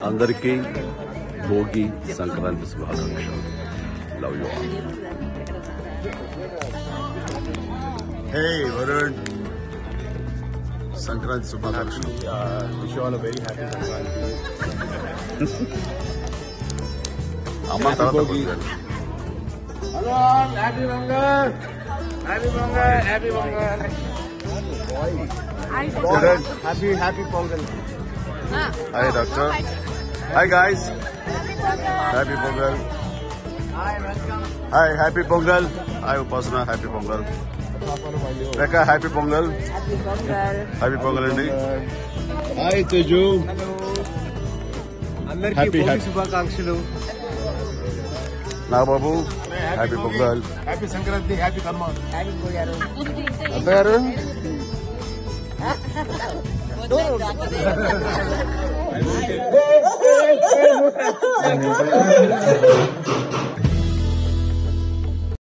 అందరికీ భోగి సంక్రాంతి శుభాకాంక్షలు love you all hey Varun Sankranti శుభాకాంక్షలు wish all very happy Sankranti అమ్మ తర్వాత Bhogi. Bhogi. Hello happy Mangala happy Mangala happy Mangala Charan happy happy Pongal hi doctor hi guys happy Pongal hi happy Pongal hi Upasana happy Pongal Rekha happy Pongal happy Pongal అండి hi Teju అందరికీ Happy, Bhogi happy. శుభాకాంక్షలు Nagababu happy Pongal happy Sankranti happy కర్మ అబ్బారు